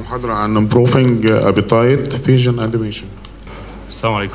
محاضرة عن improving appetite vision animation السلام عليكم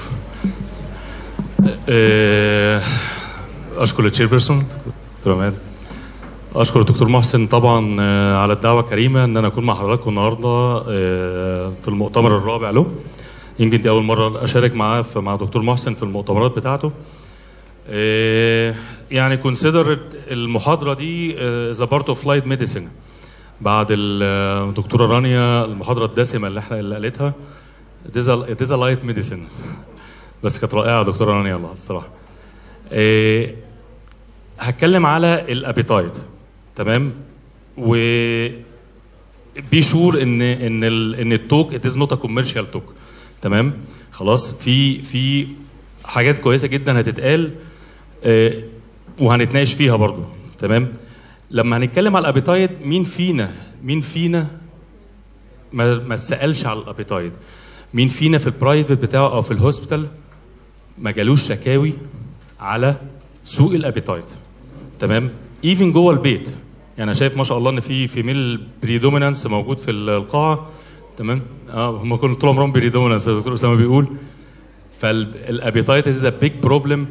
آه، اشكر التشير بيرسون دكتور عماد اشكر الدكتور محسن طبعا آه، على الدعوه الكريمه ان انا اكون مع حضراتكم النهارده آه، في المؤتمر الرابع له يمكن دي اول مره اشارك معاه في- مع دكتور محسن في المؤتمرات بتاعته آه، يعني كونسيدر المحاضره دي ذا بارت اوف لايت ميديسن بعد الدكتوره رانيا المحاضره الدسمه اللي احنا اللي قالتها it is a light medicine بس كانت رائعه دكتوره رانيا الله الصراحه إيه هتكلم على الابيتايت تمام و بي شور ان ان ال ان التوك ات از نوت ا كوميرشال توك تمام خلاص في في حاجات كويسه جدا هتتقال آه، وهنتناقش فيها برضو تمام لما هنتكلم على الابيتايت مين فينا مين فينا ما ما تسالش على الابيتايت مين فينا في البرايفت بتاعه او في الهوسبيتال ما جالوش شكاوي على سوء الابيتايت تمام ايفن جوه البيت يعني انا شايف ما شاء الله ان في فيميل بريدومينانس موجود في القاعه تمام اه هم كلهم طول عمرهم بريدومينانس الدكتور اسامه بيقول فالابيتايت از ا بيج بروبلم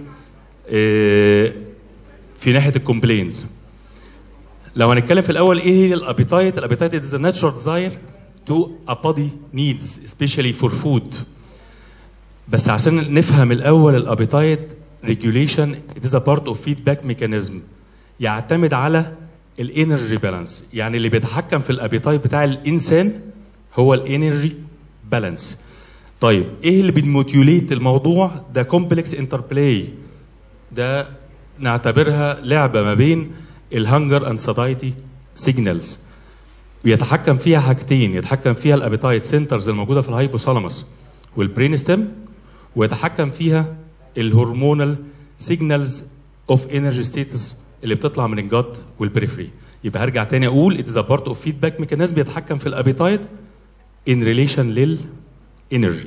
في ناحيه الكومبلينز لو هنتكلم في الاول ايه هي الابيتايت الابيتايت از ناتشورال ديزاير تو ا بودي نيدز سبيشالي فور فود بس عشان نفهم الاول الابيتايت ريجوليشن ات از ا بارت اوف فيدباك ميكانيزم يعتمد على الانرجي بالانس يعني اللي بيتحكم في الابيتايت بتاع الانسان هو الانرجي بالانس طيب ايه اللي بيموتيوليت الموضوع ده كومبلكس انتربلاي ده نعتبرها لعبه ما بين الهنجر اند ساتايتي سيجنالز بيتحكم فيها حاجتين يتحكم فيها الابيتايت سنترز الموجوده في الهايبوثالاموس والبرين ستيم ويتحكم فيها الهرمونال سيجنالز اوف انرجي ستيتس اللي بتطلع من الجات والبريفري يبقى هرجع تاني اقول ات از بارت اوف فيدباك ميكانيزم بيتحكم في الابيتايت ان ريليشن للانرجي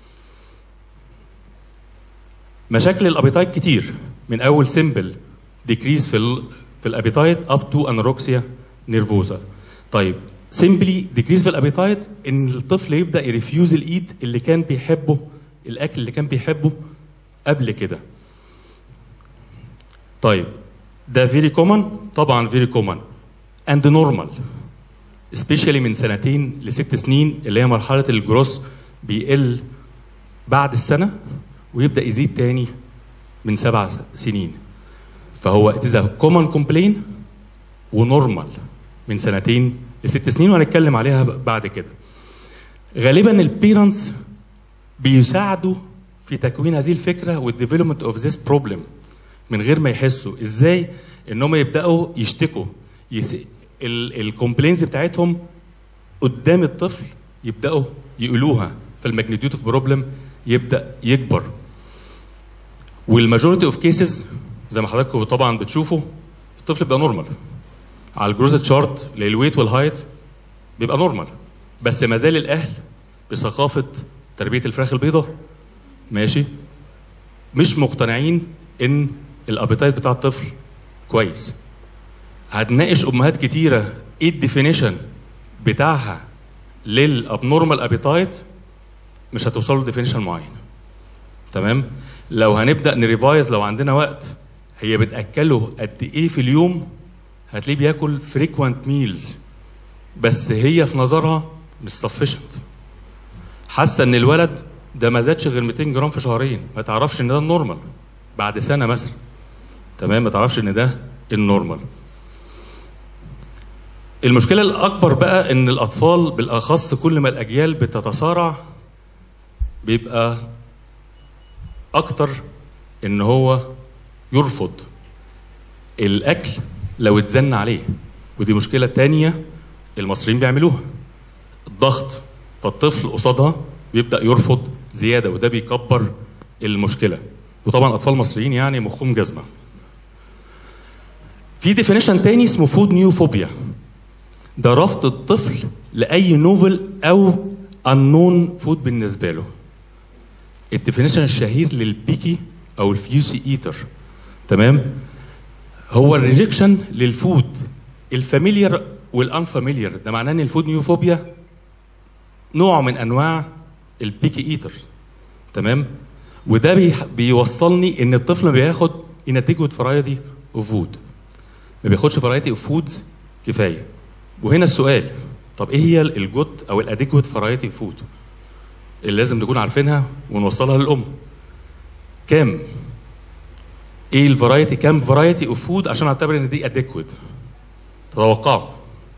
مشاكل الابيتايت كتير من اول سيمبل ديكريز في ال في الابيتايت اب تو انوركسيا نيرفوزا طيب سيمبلي ديكريز في الابيتايت ان الطفل يبدا يريفيوز الايد اللي كان بيحبه الاكل اللي كان بيحبه قبل كده طيب ده فيري كومن طبعا فيري كومن اند نورمال سبيشالي من سنتين لست سنين اللي هي مرحله الجروس بيقل بعد السنه ويبدا يزيد تاني من سبع سنين فهو it is a common complaint ونورمال من سنتين لست سنين وهنتكلم عليها بعد كده غالبا البيرنتس بيساعدوا في تكوين هذه الفكره والديفلوبمنت اوف ذيس بروبلم من غير ما يحسوا ازاي ان هم يبداوا يشتكوا الكومبلينز بتاعتهم قدام الطفل يبداوا يقولوها فالماجنتيود اوف بروبلم يبدا يكبر والماجوريتي اوف كيسز زي ما حضراتكم طبعا بتشوفوا الطفل بيبقى نورمال على الجروز تشارت للويت والهايت بيبقى نورمال بس ما زال الاهل بثقافه تربيه الفراخ البيضاء ماشي مش مقتنعين ان الابيتايت بتاع الطفل كويس هتناقش امهات كتيره ايه الديفينيشن بتاعها للابنورمال ابيتايت مش هتوصلوا لديفينيشن معين تمام لو هنبدا نريفايز لو عندنا وقت هي بتاكله قد ايه في اليوم هتلاقيه بياكل فريكوانت ميلز بس هي في نظرها مش سفشنت حاسه ان الولد ده ما زادش غير 200 جرام في شهرين ما تعرفش ان ده النورمال بعد سنه مثلا تمام ما تعرفش ان ده النورمال المشكله الاكبر بقى ان الاطفال بالاخص كل ما الاجيال بتتصارع بيبقى اكتر ان هو يرفض الاكل لو اتزن عليه ودي مشكله تانية المصريين بيعملوها الضغط فالطفل قصادها بيبدا يرفض زياده وده بيكبر المشكله وطبعا اطفال مصريين يعني مخهم جزمه في ديفينيشن تاني اسمه فود نيوفوبيا ده رفض الطفل لاي نوفل او unknown فود بالنسبه له الديفينيشن الشهير للبيكي او الفيوسي ايتر تمام هو الريجكشن للفود الفاميليار والانفاميليار ده معناه ان الفود نيوفوبيا نوع من انواع البيكي ايتر تمام وده بيح- بيوصلني ان الطفل بياخد inadequate variety of food ما بياخدش variety of foods كفايه وهنا السؤال طب ايه هي الجود او الاديكوت فرايتي فود اللي لازم نكون عارفينها ونوصلها للام كام ايه الفرايتي كام فرايتي اوف فود عشان اعتبر ان دي اديكوت تتوقعوا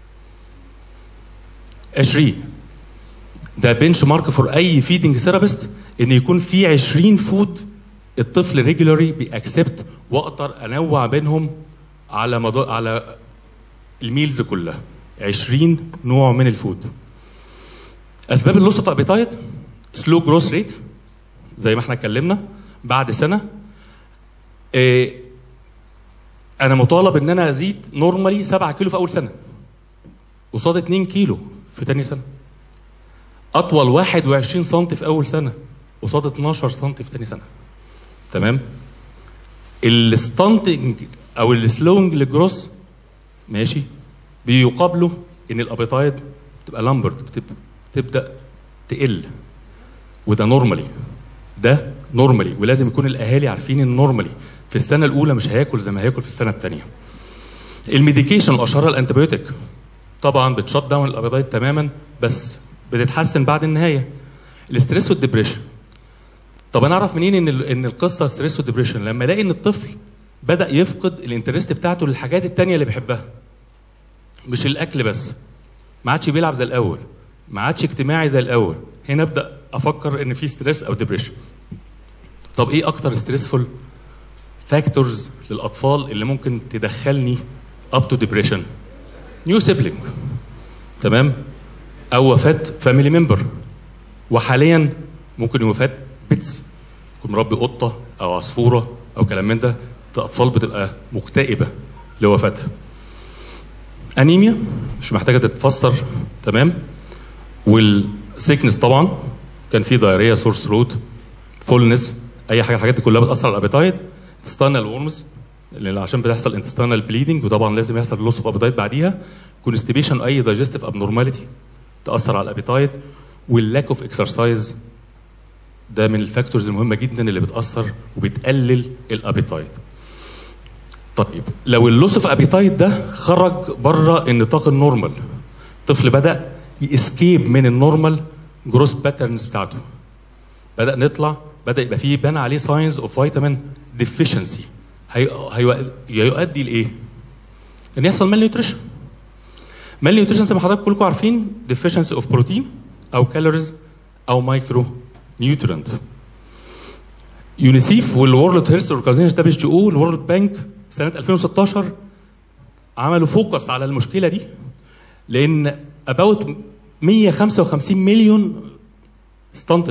20 ده بنش مارك فور اي فيدنج ثيرابيست ان يكون في 20 فود الطفل ريجولاري بيأكسبت واقدر انوع بينهم على مدار على الميلز كلها 20 نوع من الفود اسباب اللوس اوف ابيتايت سلو جروث ريت زي ما احنا اتكلمنا بعد سنه إيه انا مطالب ان انا ازيد نورمالي 7 كيلو في اول سنه قصاد 2 كيلو في تاني سنه اطول 21 سم في اول سنه قصاد 12 سم في تاني سنه تمام الستانتنج او السلوينج للجروس ماشي بيقابله ان الابيتايد بتبقى لامبرد بتبقى تبدا تقل وده نورمالي ده نورمالي ولازم يكون الاهالي عارفين ان نورمالي في السنه الاولى مش هياكل زي ما هياكل في السنه الثانيه الميديكيشن واشهرها الانتبيوتيك طبعا بتشط داون الابيتايد تماما بس بتتحسن بعد النهايه الاستريس والدبريشن طب انا اعرف منين ان ال- ان القصه ستريس وديبريشن لما الاقي ان الطفل بدا يفقد الانترست بتاعته للحاجات التانية اللي بيحبها مش الاكل بس ما عادش بيلعب زي الاول ما عادش اجتماعي زي الاول هنا ابدا افكر ان في ستريس او ديبريشن طب ايه اكتر ستريسفول فاكتورز للاطفال اللي ممكن تدخلني اب تو ديبريشن نيو سيبلينج تمام او وفاه فاميلي ممبر وحاليا ممكن وفاه بيتس يكون مربي قطه او عصفوره او كلام من ده الاطفال بتبقى مكتئبه لوفاتها انيميا مش محتاجه تتفسر تمام والسيكنس طبعا كان في دايريا سورس روت فولنس اي حاجه الحاجات دي كلها بتاثر على الابيتايد انتستانال وورمز اللي عشان بتحصل انتستانال بليدنج وطبعا لازم يحصل لوس اوف ابيتايد بعديها كونستيبيشن اي دايجستيف ابنورماليتي تاثر على الابيتايد واللاك اوف اكسرسايز ده من الفاكتورز المهمه جدا اللي بتاثر وبتقلل الابيتايد طيب لو اللوس اوف ابيتايد ده خرج بره النطاق النورمال الطفل بدا يسكيب من النورمال جروس باترنز بتاعته بدا نطلع بدا يبقى فيه بان عليه ساينز اوف فيتامين ديفيشنسي هيؤدي لايه؟ ان يحصل مال نيوتريشن مال نيوتريشن زي ما حضراتكم كلكم عارفين ديفيشنسي اوف بروتين او كالوريز او مايكرو نيوترينت يونيسيف والورلد هيلث اورجانيزيشن دبليو او والورلد بانك سنه 2016 عملوا فوكس على المشكله دي لان اباوت 155 مليون ستانتد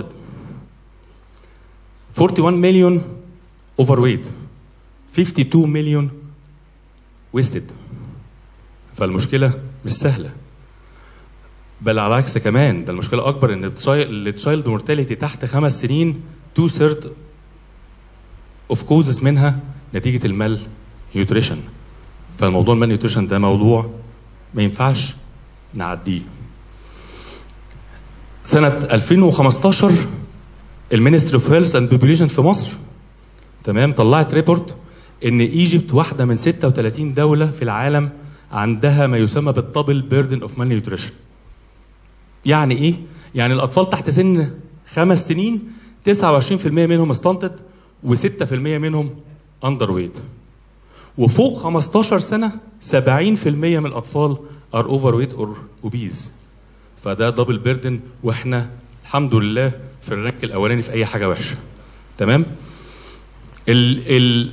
41 مليون اوفر ويت 52 مليون ويستد فالمشكله مش سهله بل على العكس كمان ده المشكله اكبر ان التشايلد مورتاليتي تحت خمس سنين تو ثيرد اوف كوزز منها نتيجه المال نيوتريشن فالموضوع المال نيوتريشن ده موضوع ما ينفعش نعديه سنه 2015 المينستري اوف هيلث اند بوبوليشن في مصر تمام طلعت ريبورت ان ايجيبت واحده من 36 دوله في العالم عندها ما يسمى بالدبل بيردن اوف مال نيوتريشن يعني ايه؟ يعني الاطفال تحت سن خمس سنين 29% منهم ستانتد و6% منهم اندر ويت وفوق 15 سنه 70% من الاطفال ار اوفر ويت اور اوبيز فده دبل بيردن واحنا الحمد لله في الرانك الاولاني في اي حاجه وحشه تمام ال ال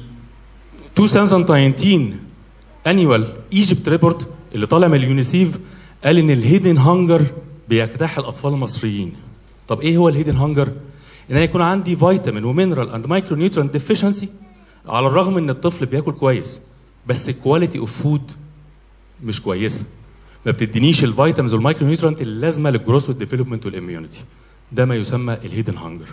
2019 انيوال ايجيبت ريبورت اللي طالع من اليونيسيف قال ان الهيدن هانجر بيجتاح الاطفال المصريين طب ايه هو الهيدن هانجر ان انا يكون عندي فيتامين ومينرال اند مايكرو نيوترينت ديفيشنسي على الرغم ان الطفل بياكل كويس بس الكواليتي اوف فود مش كويسه ما بتدينيش الفيتامينز والمايكرو نيوترينت اللازمه للجروث والديفلوبمنت والاميونيتي ده ما يسمى الهيدن هانجر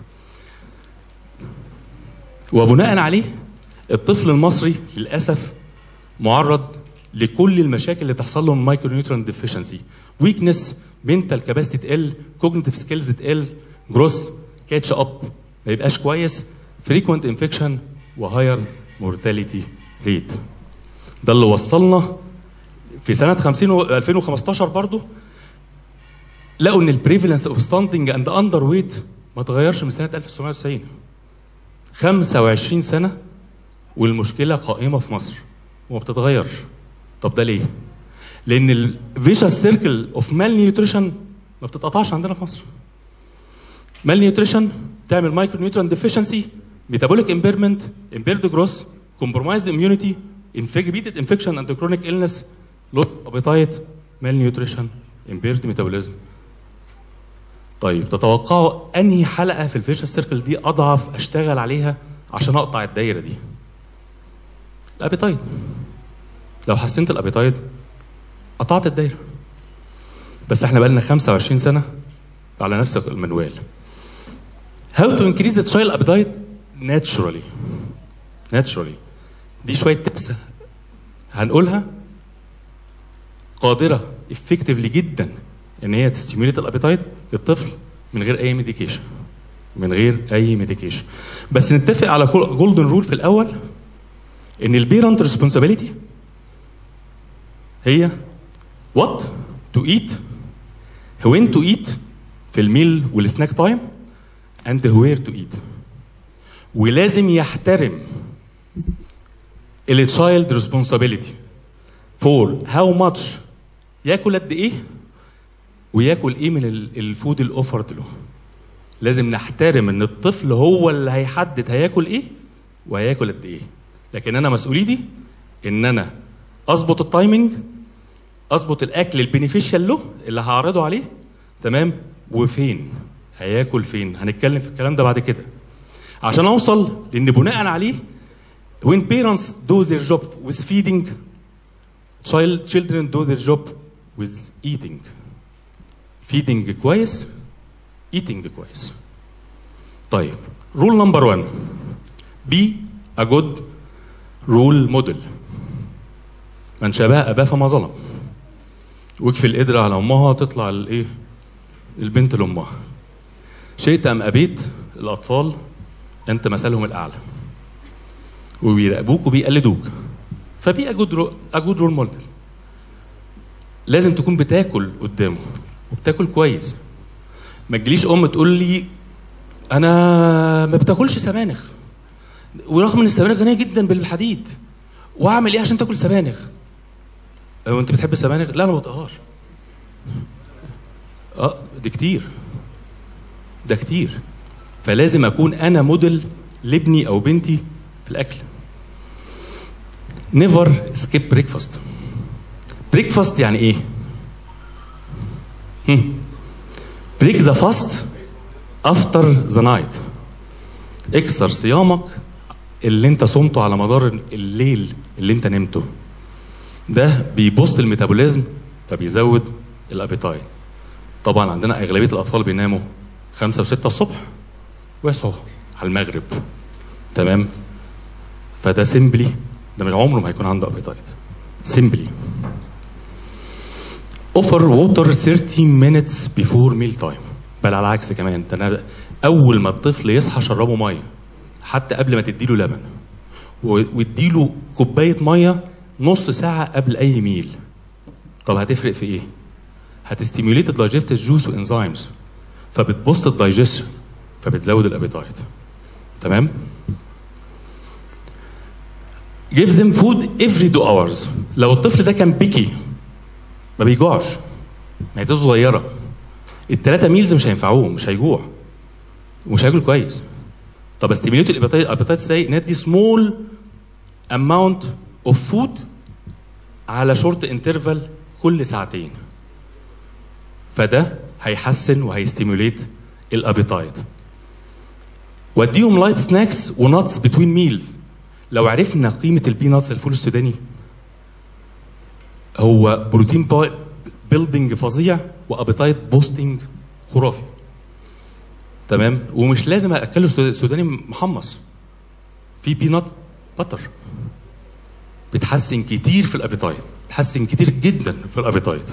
وبناء عليه الطفل المصري للاسف معرض لكل المشاكل اللي تحصل له من مايكرو نيوترون ديفيشنسي ويكنس منتال كاباسيتي تقل كوجنيتيف سكيلز تقل جروس كاتش اب ما يبقاش كويس فريكوينت انفكشن وهاير مورتاليتي ريت ده اللي وصلنا في سنه 50 و 2015 برضو لقوا ان البريفالنس اوف ستاندنج اند اندر ويت ما اتغيرش من سنه 1990 25 سنه والمشكله قائمه في مصر وما بتتغيرش طب ده ليه؟ لان الفيشس سيركل اوف مال نيوتريشن ما بتتقطعش عندنا في مصر مال نيوتريشن تعمل مايكرو نيوترون ديفيشنسي ميتابوليك امبيرمنت امبيرد جروس كومبرومايزد اميونيتي repeated infection and chronic illness low appetite malnutrition impaired metabolism طيب تتوقعوا انهي حلقه في الفيشن سيركل دي اضعف اشتغل عليها عشان اقطع الدايره دي الابيتايد لو حسنت الابيتايد قطعت الدايره بس احنا بقالنا 25 سنه على نفس المنوال How to increase the child appetite naturally naturally دي شويه تبس هنقولها قادره افكتفلي جدا ان هي تستيموليت الابيتايت للطفل من غير اي ميديكيشن من غير اي ميديكيشن بس نتفق على جولدن رول في الاول ان البيرنت ريسبونسابيلتي هي وات تو ايت وين تو ايت في الميل والسناك تايم اند وير تو ايت ولازم يحترم التشايلد ريسبونسابيلتي فور هاو ماتش ياكل قد ايه وياكل ايه من الفود الاوفرد له لازم نحترم ان الطفل هو اللي هيحدد هياكل ايه وهياكل قد ايه لكن انا مسؤوليتي ان انا اظبط التايمنج اظبط الاكل البينيفيشال له اللي هعرضه عليه تمام وفين هياكل فين هنتكلم في الكلام ده بعد كده عشان اوصل لان بناء عليه when parents do their job with feeding child children do their job with eating feeding كويس eating كويس طيب رول نمبر 1 be a good role model من شبه اباه فما ظلم ويكفي القدرة على امها تطلع الايه البنت لامها شئت ام ابيت الاطفال انت مثلهم الاعلى وبيراقبوك وبيقلدوك فبي اجود اجود رول موديل لازم تكون بتاكل قدامه وبتاكل كويس ما تجيليش ام تقول لي انا ما بتاكلش سبانخ ورغم ان السبانخ غنيه جدا بالحديد واعمل ايه عشان تاكل سبانخ هو انت بتحب السبانخ لا انا ما بطقهاش اه دي كتير ده كتير فلازم اكون انا موديل لابني او بنتي في الاكل نيفر سكيب بريكفاست بريكفاست يعني ايه بريك ذا فاست افتر ذا نايت اكسر صيامك اللي انت صمته على مدار الليل اللي انت نمته ده بيبوست الميتابوليزم فبيزود الابيتايت طبعا عندنا اغلبيه الاطفال بيناموا خمسة وستة الصبح ويصحوا على المغرب تمام فده سيمبلي ده مش عمره ما هيكون عنده ابيتايت سيمبلي اوفر ووتر 30 minutes before meal time بل على العكس كمان ده اول ما الطفل يصحى شربه ميه حتى قبل ما تديله لبن واديله كوبايه ميه نص ساعه قبل اي ميل طب هتفرق في ايه هتستيموليت الدايجستيف جوس وانزيمز فبتبوست الدايجيشن فبتزود الابيتايت تمام give them food every two hours لو الطفل ده كان بيكي ما بيجوعش معدته صغيره الثلاثه ميلز مش هينفعوه مش هيجوع ومش هياكل كويس طب استيميليت الابيتايت ازاي ندي سمول اماونت اوف فود على شورت انترفال كل ساعتين فده هيحسن وهيستيموليت الابيتايت واديهم لايت سناكس وناتس بتوين ميلز لو عرفنا قيمه البيناتس الفول السوداني هو بروتين بيلدينج فظيع وابيتايت بوستنج خرافي تمام ومش لازم اكله سوداني محمص في بينات بتر بتحسن كتير في الابيتايت تحسن كتير جدا في الابيتايت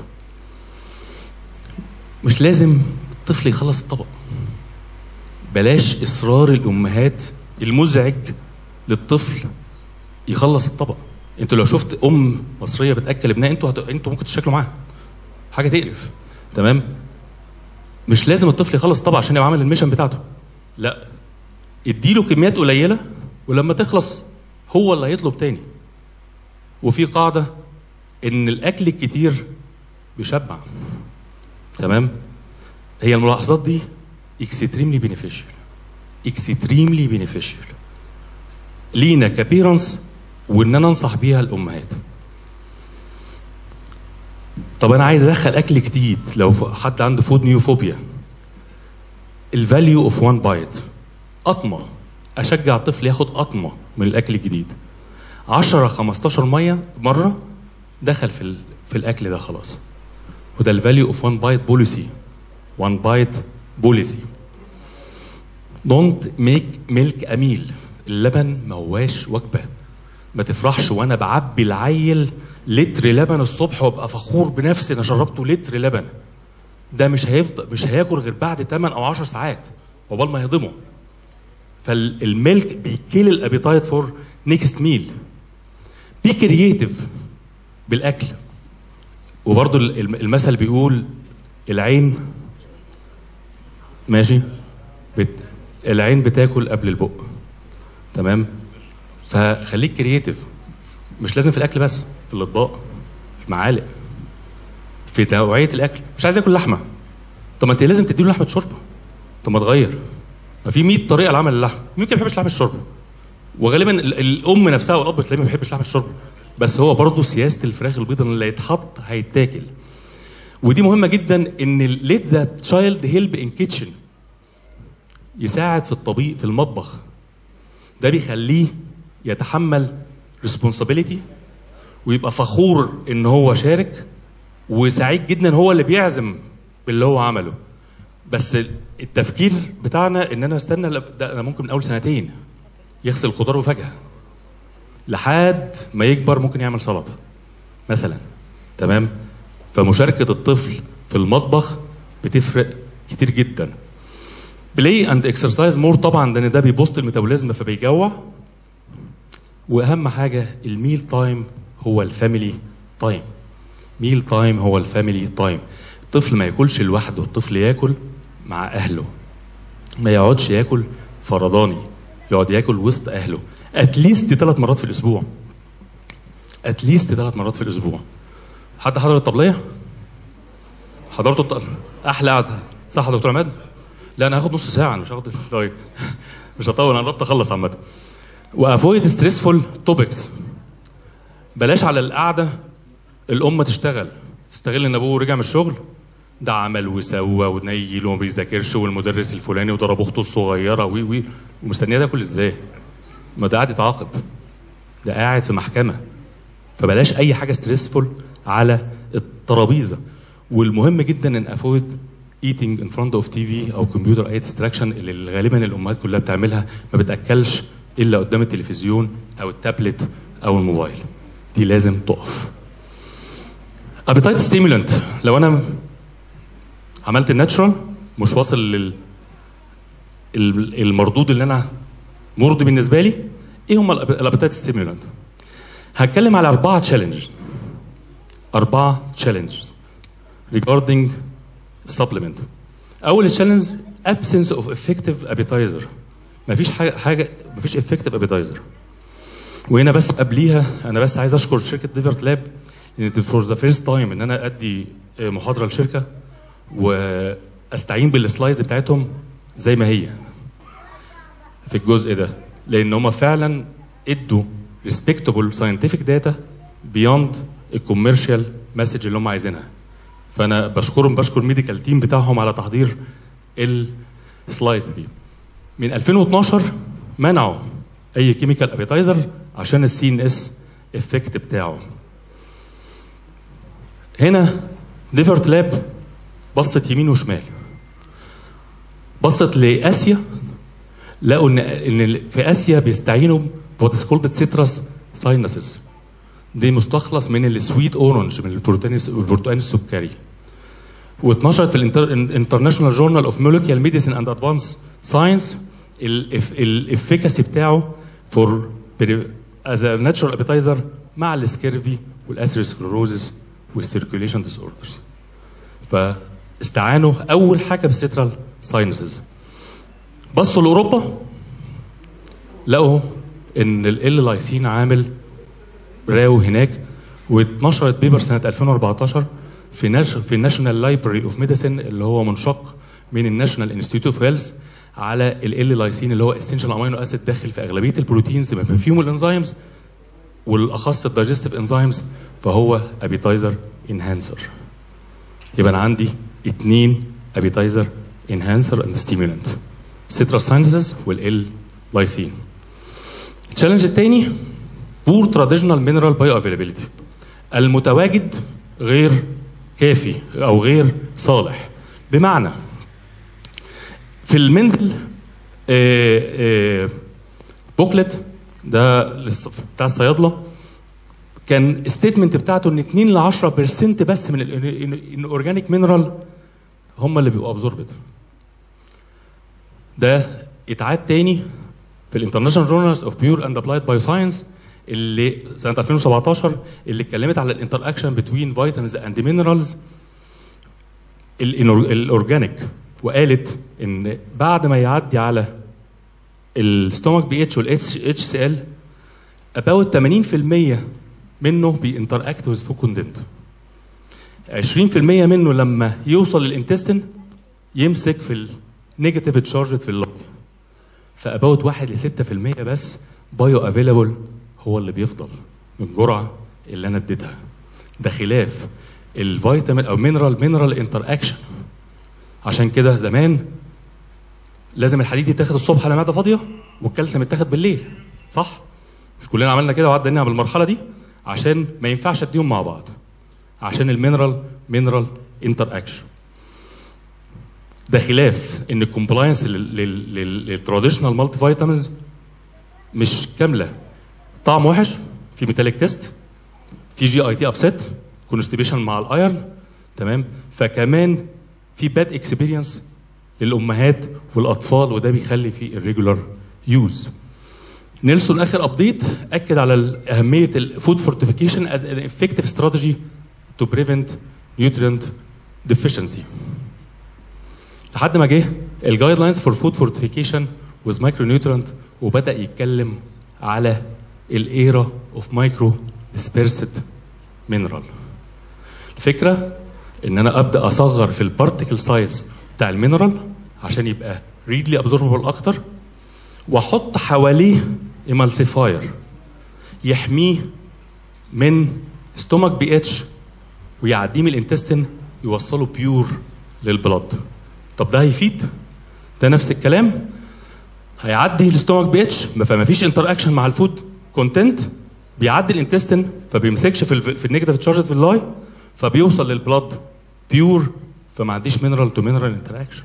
مش لازم الطفل يخلص الطبق بلاش اصرار الامهات المزعج للطفل يخلص الطبق انتوا لو شفت ام مصريه بتاكل ابنها انتوا هت... انتوا ممكن تشكلوا معاها حاجه تقرف تمام مش لازم الطفل يخلص الطبق عشان يبقى عامل الميشن بتاعته لا اديله كميات قليله ولما تخلص هو اللي هيطلب تاني وفي قاعده ان الاكل الكتير بيشبع تمام هي الملاحظات دي اكستريملي بينيفيشال اكستريملي بينيفيشال لينا كبيرنس وان انا انصح بيها الامهات طب انا عايز ادخل اكل جديد لو حد عنده فود نيوفوبيا الفاليو اوف وان بايت قطمه اشجع الطفل ياخد قطمه من الاكل الجديد 10 15 ميه مره دخل في ال... في الاكل ده خلاص وده الفاليو اوف وان بايت بوليسي وان بايت بوليسي دونت ميك ميلك اميل اللبن ما هواش وجبه ما تفرحش وانا بعبي العيل لتر لبن الصبح وابقى فخور بنفسي انا شربته لتر لبن ده مش هيفضل مش هياكل غير بعد 8 او 10 ساعات عقبال ما يهضمه فالميلك بيكيل الابيتايت فور نيكست ميل بي كرييتيف بالاكل وبرضه المثل بيقول العين ماشي بت... العين بتاكل قبل البق تمام فخليك كرييتيف مش لازم في الاكل بس في الاطباق في المعالق في توعيه الاكل مش عايز ياكل لحمه طب ما انت لازم تديله لحمه شوربه طب ما تغير ما في 100 طريقه لعمل اللحم يمكن ما بيحبش لحم الشوربه وغالبا ال- الام نفسها والاب تلاقيه ما بيحبش لحم الشوربه بس هو برضه سياسه الفراخ البيضاء اللي هيتحط هيتاكل ودي مهمه جدا ان ليت ذا تشايلد هيلب ان كيتشن يساعد في الطبيخ في المطبخ ده بيخليه يتحمل ريسبونسابيلتي ويبقى فخور ان هو شارك وسعيد جدا هو اللي بيعزم باللي هو عمله بس التفكير بتاعنا ان انا استنى ل- ده انا ممكن من اول سنتين يغسل خضار وفاكهه لحد ما يكبر ممكن يعمل سلطه مثلا تمام فمشاركه الطفل في المطبخ بتفرق كتير جدا بلاي اند اكسرسايز مور طبعا لان ده بيبوست الميتابوليزم فبيجوع واهم حاجه الميل تايم هو الفاميلي تايم ميل تايم هو الفاميلي تايم الطفل ما ياكلش لوحده الطفل ياكل مع اهله ما يقعدش ياكل فرداني يقعد ياكل وسط اهله اتليست ثلاث مرات في الاسبوع اتليست ثلاث مرات في الاسبوع حد حضر الطبليه حضرته الط... احلى قعده صح يا دكتور عماد لا انا هاخد نص ساعه انا مش هاخد طيب مش هطول انا قربت اخلص عامه وافويد ستريسفول توبكس بلاش على القعده الام تشتغل تستغل ان ابوه رجع من الشغل ده عمل وسوى ونيل وما بيذاكرش والمدرس الفلاني وضرب اخته الصغيره وي وي ومستنيه تاكل ازاي؟ ما ده قاعد يتعاقب ده قاعد في محكمه فبلاش اي حاجه ستريسفول على الترابيزه والمهم جدا ان افويد ايتنج ان فرونت اوف تي في او كمبيوتر اي ديستراكشن اللي غالبا الامهات كلها بتعملها ما بتاكلش الا قدام التلفزيون او التابلت او الموبايل دي لازم تقف ابيتايت ستيمولنت لو انا عملت الناتشرال مش واصل لل ال- المردود اللي انا مرضي بالنسبه لي ايه هم الابيتايت ستيمولنت هتكلم على اربعه تشالنج اربعه تشالنج regarding supplement اول تشالنج absence of effective appetizer مفيش حاجه حاجه مفيش effective appetizer وهنا بس قبليها انا بس عايز اشكر شركه ديفرت لاب ان فور ذا فيرست تايم ان انا ادي محاضره لشركه واستعين بالسلايدز بتاعتهم زي ما هي في الجزء ده لان هم فعلا ادوا ريسبكتبل ساينتفك داتا بيوند الكوميرشال مسج اللي هم عايزينها فانا بشكرهم بشكر الميديكال تيم بتاعهم على تحضير السلايدز دي من 2012 منعوا اي كيميكال ابيتايزر عشان السي ان اس افكت بتاعه هنا ديفرت لاب بصت يمين وشمال بصت لاسيا لقوا ان ان في اسيا بيستعينوا بوات از كولد سيترس ساينسز دي مستخلص من السويت اورنج من البرتقال البرتقال السكري واتنشرت في الانترناشونال جورنال اوف مولكيال ميديسين اند ادفانس ساينس الافيكاسي بتاعه فور از ناتشورال ابيتايزر مع السكيرفي والاسيروسكلروزس والسيركيوليشن ديس اوردرز فاستعانوا اول حاجه بالسترال ساينسز بصوا لاوروبا لقوا ان ال لايسين عامل راو هناك واتنشرت بيبر سنه 2014 في نش... في الناشونال لايبراري اوف ميديسن اللي هو منشق من الناشونال انستيتيوت اوف هيلث على ال لايسين اللي هو اسينشال امينو اسيد داخل في اغلبيه البروتينز بما فيهم الانزيمز والاخص الدايجستيف انزيمز فهو ابيتايزر انهانسر يبقى انا عندي اثنين ابيتايزر انهانسر اند ستيمولانت سيترا ساينسز والال لايسين التشالنج الثاني بور تراديشنال مينرال بايو افيلابيلتي المتواجد غير كافي او غير صالح بمعنى في المندل بوكلت ده لسه بتاع الصيادله كان الستيتمنت بتاعته ان 2 ل 10% بس من الاورجانيك مينرال هم اللي بيبقوا ابزوربد ده اتعاد تاني في الانترناشونال جورنالز اوف بيور اند ابلايد بايو ساينس اللي سنه 2017 اللي اتكلمت على الانتر اكشن بتوين فيتامينز اند مينرالز الاورجانيك وقالت ان بعد ما يعدي على الستومك بي اتش والاتش اتش سي ال اباوت 80% منه بينتر اكت ويز فود كوندنت 20% منه لما يوصل للانتستين يمسك في النيجاتيف تشارجد في اللنج فاباوت 1 ل 6% بس بايو افيلابل هو اللي بيفضل من الجرعه اللي انا اديتها ده خلاف الفيتامين او مينرال مينرال انتر اكشن عشان كده زمان لازم الحديد يتاخد الصبح على معده فاضيه والكالسيوم يتاخد بالليل صح مش كلنا عملنا كده وعدينا بالمرحله دي عشان ما ينفعش اديهم مع بعض عشان المينرال مينرال انتر اكشن ده خلاف ان الكومبلاينس للتراديشنال مالتي فيتامينز مش كامله طعم وحش في ميتاليك تيست في جي اي تي ابسيت كونستيبيشن مع الايرن تمام فكمان في باد اكسبيرينس للامهات والاطفال وده بيخلي في الريجولار يوز نيلسون اخر ابديت اكد على اهميه الفود فورتيفيكيشن از ان افكتيف استراتيجي تو بريفنت نيوترينت ديفيشنسي لحد ما جه الجايد لاينز فور فود فورتيفيكيشن ويز مايكرو نيوترينت وبدا يتكلم على الايرا اوف مايكرو ديسبيرسد مينرال الفكره ان انا ابدا اصغر في البارتيكل سايز بتاع المينرال عشان يبقى ريدلي ابزوربل اكتر واحط حواليه ايمالسيفاير يحميه من ستومك بي اتش ويعديه من الانتستين يوصله بيور للبلد طب ده هيفيد ده نفس الكلام هيعدي الستومك بي اتش فما فيش انتر اكشن مع الفود كونتنت بيعدي الانتستين فبيمسكش في ال في النيجاتيف تشارجز في اللاي فبيوصل للبلد بيور فما عنديش مينرال تو مينرال انتر اكشن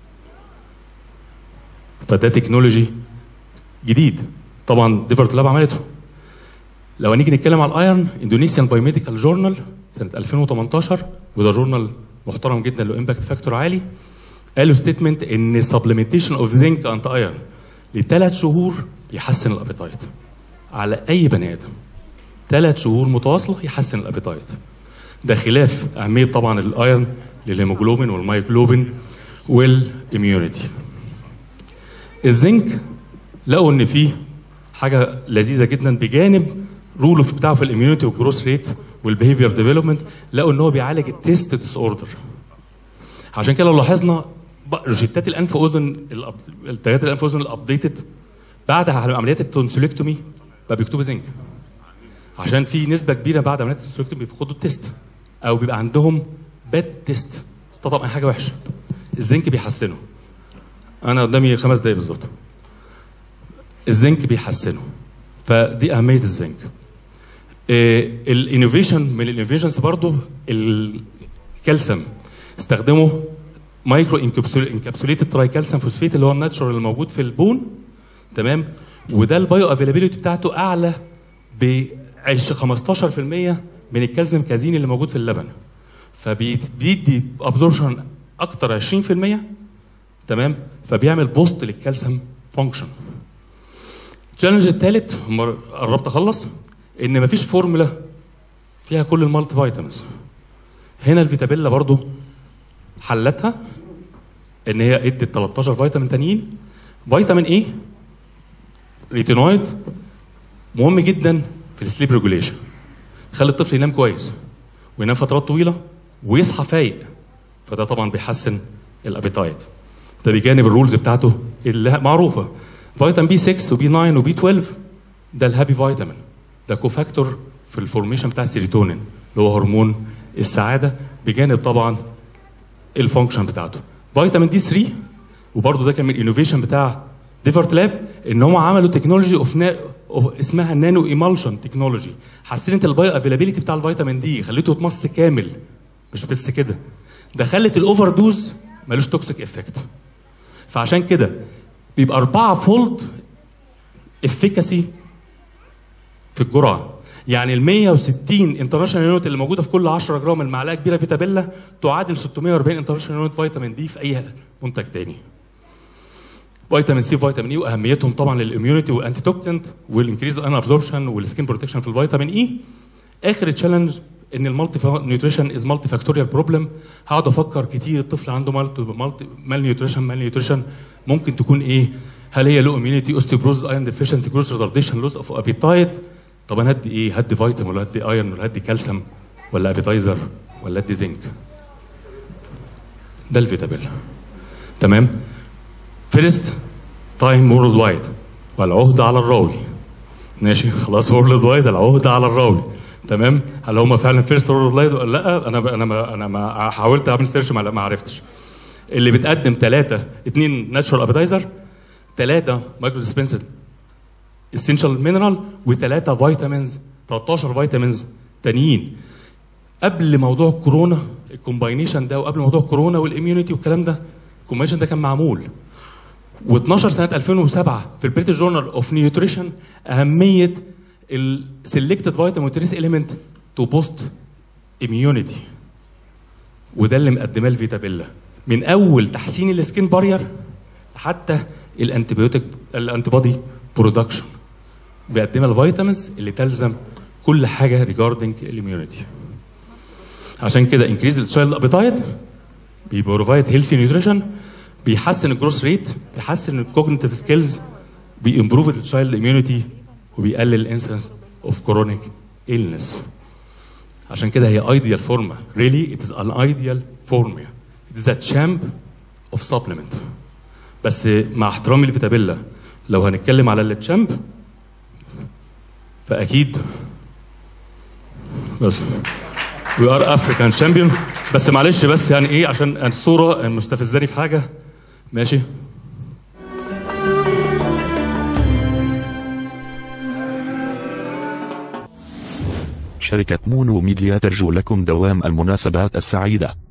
فده تكنولوجي جديد طبعا ديفرت لاب عملته لو هنيجي نتكلم على الايرن اندونيسيان بايوميديكال جورنال سنه 2018 وده جورنال محترم جدا له امباكت فاكتور عالي قالوا ستيتمنت ان سبلمنتيشن اوف زنك انت ايرن لثلاث شهور يحسن الابيتايت على اي بني ادم ثلاث شهور متواصله يحسن الابيتايت ده خلاف اهميه طبعا الايرن للهيموجلوبين والمايجلوبين والاميونيتي الزنك لقوا ان فيه حاجه لذيذه جدا بجانب رول بتاعه في الاميونيتي والجروس ريت والبيهيفير ديفلوبمنت لقوا ان هو بيعالج التيست ديس اوردر عشان كده لو لاحظنا روشتات الانف واذن التغيرات الانف واذن الابديتد بعد عمليات التونسيلكتومي بقى بيكتبوا زنك عشان في نسبه كبيره بعد عمليات التونسيلكتومي بياخدوا التيست او بيبقى عندهم باد تيست استطعم اي حاجه وحشه الزنك بيحسنه انا قدامي خمس دقايق بالظبط الزنك بيحسنه فدي اهميه الزنك الانوفيشن من الانوفيشنز برضو الكالسيوم استخدموا مايكرو انكابسوليتد تراي كالسيوم فوسفيت اللي هو الناتشورال الموجود في البون تمام وده البايو افيلابيلتي بتاعته اعلى ب عش 15% من الكالسيوم كازين اللي موجود في اللبن فبيدي ابزوربشن اكتر 20% تمام فبيعمل بوست للكالسيوم فانكشن التشالنج الثالث قربت اخلص ان مفيش فورمولا فيها كل المالتي فيتامينز هنا الفيتابيلا برضو حلتها ان هي ادت 13 فيتامين تانيين فيتامين ايه ريتينويد مهم جدا في السليب ريجوليشن خلي الطفل ينام كويس وينام فترات طويله ويصحى فايق فده طبعا بيحسن الابيتايت ده بجانب الرولز بتاعته اللي معروفه فيتامين بي 6 وبي 9 وبي 12 ده الهابي فيتامين ده كوفاكتور في الفورميشن بتاع السيروتونين اللي هو هرمون السعاده بجانب طبعا الفانكشن بتاعته فيتامين دي 3 وبرده ده كان من الانوفيشن بتاع ديفرت لاب ان هم عملوا تكنولوجي اوف نا... اسمها نانو ايمالشن تكنولوجي حسين انت البايو افيلابيلتي بتاع الفيتامين دي خليته يتمص كامل مش بس كده ده خلت الاوفر دوز ملوش توكسيك افكت فعشان كده بيبقى 4 فولد افيكاسي في الجرعه يعني ال 160 انترناشونال يونت اللي موجوده في كل 10 جرام المعلقه كبيره فيتابيلا تعادل 640 انترناشونال يونت فيتامين دي في اي منتج تاني. فيتامين سي وفيتامين اي واهميتهم طبعا للاميونيتي والانتي توكسنت والانكريز ان ابزوربشن والسكين بروتكشن في الفيتامين اي. اخر تشالنج ان المالتي نيوتريشن از مالتي فاكتوريال بروبلم هقعد افكر كتير الطفل عنده مالتي مالتي مال نيوتريشن مال نيوتريشن ممكن تكون ايه؟ هل هي لو اميونيتي اوستيوبروز ايرون ديفيشنسي جروث ريتارديشن لوس اوف ابيتايت طب انا هدي ايه؟ هدي فيتامين ولا هدي ايرون ولا هدي كالسيوم ولا ابيتايزر ولا هدي زنك؟ ده الفيتابيلا تمام؟ فيرست تايم وورلد وايد والعهدة على الراوي ماشي خلاص وورلد وايد العهدة على الراوي تمام هل هم فعلا فيرست وورلد وايد ولا لا انا انا ما انا ما حاولت اعمل سيرش ما, ما عرفتش اللي بتقدم ثلاثة اثنين ناتشورال ابيتايزر ثلاثة مايكرو ديسبنسر اسينشال مينرال وثلاثه فيتامينز 13 فيتامينز تانيين قبل موضوع الكورونا الكومباينيشن ده وقبل موضوع الكورونا والاميونيتي والكلام ده الكومباينيشن ده كان معمول و12 سنه 2007 في البريتش جورنال اوف نيوتريشن اهميه السلكتد فيتامين تريس اليمنت تو بوست اميونيتي وده اللي مقدماه الفيتابيلا من اول تحسين السكين بارير حتى الانتيبيوتيك الانتي بودي برودكشن بيقدمها الفيتامينز اللي تلزم كل حاجه ريجاردنج الاميونيتي عشان كده انكريز التشايلد ابيتايت بيبروفايد هيلثي نيوتريشن بيحسن الجروس ريت بيحسن الكوجنيتيف سكيلز بيمبروف التشايلد اميونيتي وبيقلل الانسنس اوف كرونيك illness عشان كده هي ايديال فورما really it is an ideal formula it is a champ of supplement بس مع احترامي لفيتابيلا لو هنتكلم على التشامب فاكيد بس وي ار افريكان شامبيون بس معلش بس يعني ايه عشان الصوره مستفزاني في حاجه ماشي شركة مونو ميديا ترجو لكم دوام المناسبات السعيدة